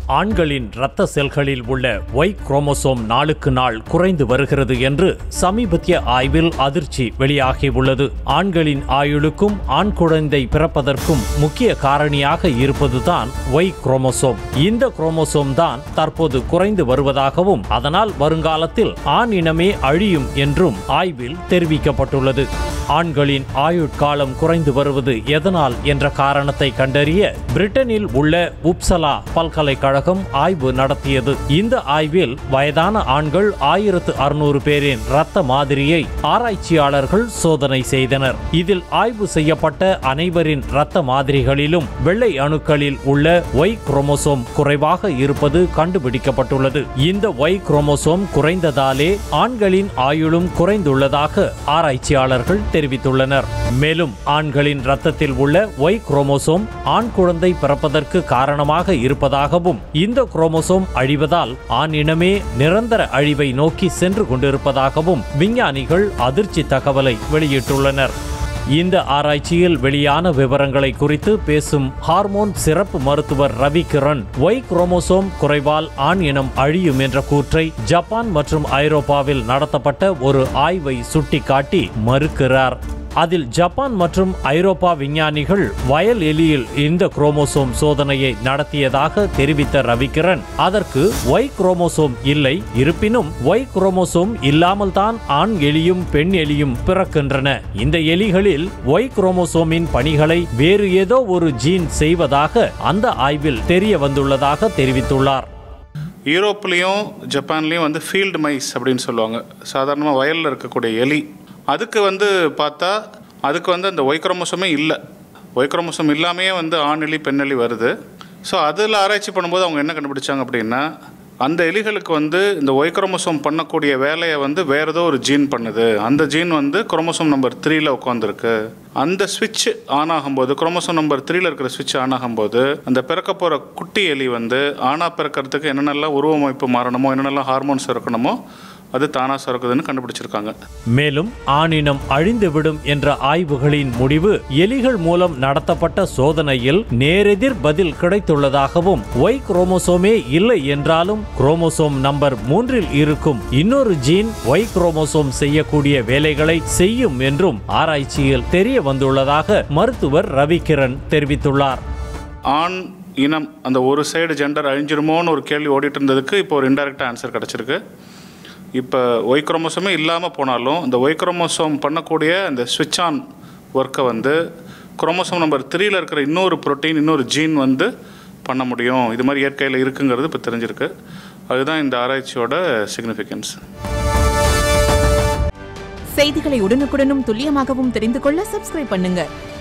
ஆண்களின் இரத்த செல்களில் உள்ள ஒய் குரோமோசோம் நாளுக்கு நாள் குறைந்து வருகிறது என்று சமீபத்திய ஆய்வில் அதிர்ச்சி வெளியாகியுள்ளது ஆண்களின் ஆயுளுக்கும் ஆண் குழந்தை பிறப்பதற்கும் முக்கிய காரணியாக இருப்பதுதான் ஒய் குரோமோசோம் இந்த குரோமோசோம் தான் தற்போது குறைந்து வருவதாகவும் அதனால் வருங்காலத்தில் ஆண் இனமே அழியும் என்றும் ஆய்வில் தெரிவிக்கப்பட்டுள்ளது ஆண்களின் ஆயுட்காலம் குறைந்து வருவது எதனால் என்ற காரணத்தை கண்டறிய பிரிட்டனில் உள்ள உப்சலா பல்கலைக்கழகம் ஆய்வு நடத்தியது இந்த ஆய்வில் வயதான ஆண்கள் ஆயிரத்து அறுநூறு பேரின் இரத்த மாதிரியை ஆராய்ச்சியாளர்கள் சோதனை செய்தனர் இதில் ஆய்வு செய்யப்பட்ட அனைவரின் இரத்த மாதிரிகளிலும் வெள்ளை அணுக்களில் உள்ள ஒய் குரோமோசோம் குறைவாக இருப்பது கண்டுபிடிக்கப்பட்டுள்ளது இந்த ஒய் குரோமோசோம் குறைந்ததாலே ஆண்களின் ஆயுளும் குறைந்துள்ளதாக ஆராய்ச்சியாளர்கள் தெரிவித்துள்ளனர் மேலும் ஆண்களின் இரத்தத்தில் உள்ள ஒய் குரோமோசோம் ஆண் குழந்தை பிறப்பதற்கு காரணமாக இருப்பதாகவும் இந்த குரோமோசோம் அழிவதால் ஆண் இனமே நிரந்தர அழிவை நோக்கி சென்று கொண்டிருப்பதாகவும் விஞ்ஞானிகள் அதிர்ச்சி தகவலை வெளியிட்டுள்ளனர் இந்த ஆராய்ச்சியில் வெளியான விவரங்களை குறித்து பேசும் ஹார்மோன் சிறப்பு மருத்துவர் ரவி கிரண் ஒய் குரோமோசோம் குறைவால் ஆண் இனம் அழியும் என்ற கூற்றை ஜப்பான் மற்றும் ஐரோப்பாவில் நடத்தப்பட்ட ஒரு ஆய்வை சுட்டிக்காட்டி மறுக்கிறார் அதில் ஜப்பான் மற்றும் ஐரோப்பா விஞ்ஞானிகள் வயல் எலியில் இந்த குரோமோசோம் சோதனையை நடத்தியதாக தெரிவித்த ரவிகிரண் அதற்கு ஒய் குரோமோசோம் இல்லை இருப்பினும் ஒய் குரோமோசோம் இல்லாமல் தான் ஆண் எலியும் பெண் எலியும் பிறக்கின்றன இந்த எலிகளில் ஒய் குரோமோசோமின் பணிகளை வேறு ஏதோ ஒரு ஜீன் செய்வதாக அந்த ஆய்வில் தெரிய வந்துள்ளதாக தெரிவித்துள்ளார் யூரோப்லேயும் ஜப்பான்லேயும் வந்து ஃபீல்டு மைஸ் அப்படின்னு சொல்லுவாங்க சாதாரணமாக வயலில் இருக்கக்கூடிய எலி அதுக்கு வந்து பார்த்தா அதுக்கு வந்து அந்த ஒய்க்ரோமோசோமே இல்லை ஒய்க்ரோமோசோம் இல்லாமையே வந்து ஆண் எலி பெண் எலி வருது ஸோ அதில் ஆராய்ச்சி பண்ணும்போது அவங்க என்ன கண்டுபிடிச்சாங்க அப்படின்னா அந்த எலிகளுக்கு வந்து இந்த ஒய்க்ரோமோசோம் பண்ணக்கூடிய வேலையை வந்து வேறு ஏதோ ஒரு ஜீன் பண்ணுது அந்த ஜீன் வந்து குரோமோசோம் நம்பர் த்ரீல உட்காந்துருக்கு அந்த ஸ்விட்ச் ஆன் ஆகும்போது குரோமோசோம் நம்பர் த்ரீல இருக்கிற ஸ்விட்ச் ஆன் ஆகும்போது அந்த பிறக்க போகிற குட்டி எலி வந்து ஆணா பிறக்கிறதுக்கு என்னென்னலாம் உருவமைப்பு மாறணுமோ என்னென்னலாம் ஹார்மோன்ஸ் இருக்கணுமோ அது தானாக சுரக்குதுன்னு கண்டுபிடிச்சிருக்காங்க மேலும் ஆணினம் அழிந்துவிடும் என்ற ஆய்வுகளின் முடிவு எலிகள் மூலம் நடத்தப்பட்ட சோதனையில் நேரெதிர் பதில் கிடைத்துள்ளதாகவும் ஒய் குரோமோசோமே இல்லை என்றாலும் குரோமோசோம் நம்பர் மூன்றில் இருக்கும் இன்னொரு ஜீன் ஒய் குரோமோசோம் செய்யக்கூடிய வேலைகளை செய்யும் என்றும் ஆராய்ச்சியில் தெரிய வந்துள்ளதாக மருத்துவர் ரவிகிரண் தெரிவித்துள்ளார் ஆண் இனம் அந்த ஒரு சைடு ஜெண்டர் அழிஞ்சிருமோன்னு ஒரு கேள்வி ஓடிட்டு இருந்ததுக்கு இப்போ ஒரு இன்டெரக்டாக ஆன்சர் கிடச்சிருக்கு இப்போ ஒய் குரோமோசோமே இல்லாமல் போனாலும் இந்த ஒய் குரோமோசோம் பண்ணக்கூடிய அந்த ஸ்விட்ச் ஆன் ஒர்க்கை வந்து குரோமோசோம் நம்பர் த்ரீல இருக்கிற இன்னொரு புரோட்டீன் இன்னொரு ஜீன் வந்து பண்ண முடியும் இது மாதிரி இயற்கையில் இருக்குங்கிறது இப்போ தெரிஞ்சிருக்கு அதுதான் இந்த ஆராய்ச்சியோட சிக்னிஃபிகன்ஸ் செய்திகளை உடனுக்குடனும் துல்லியமாகவும் தெரிந்து கொள்ள சப்ஸ்கிரைப் பண்ணுங்க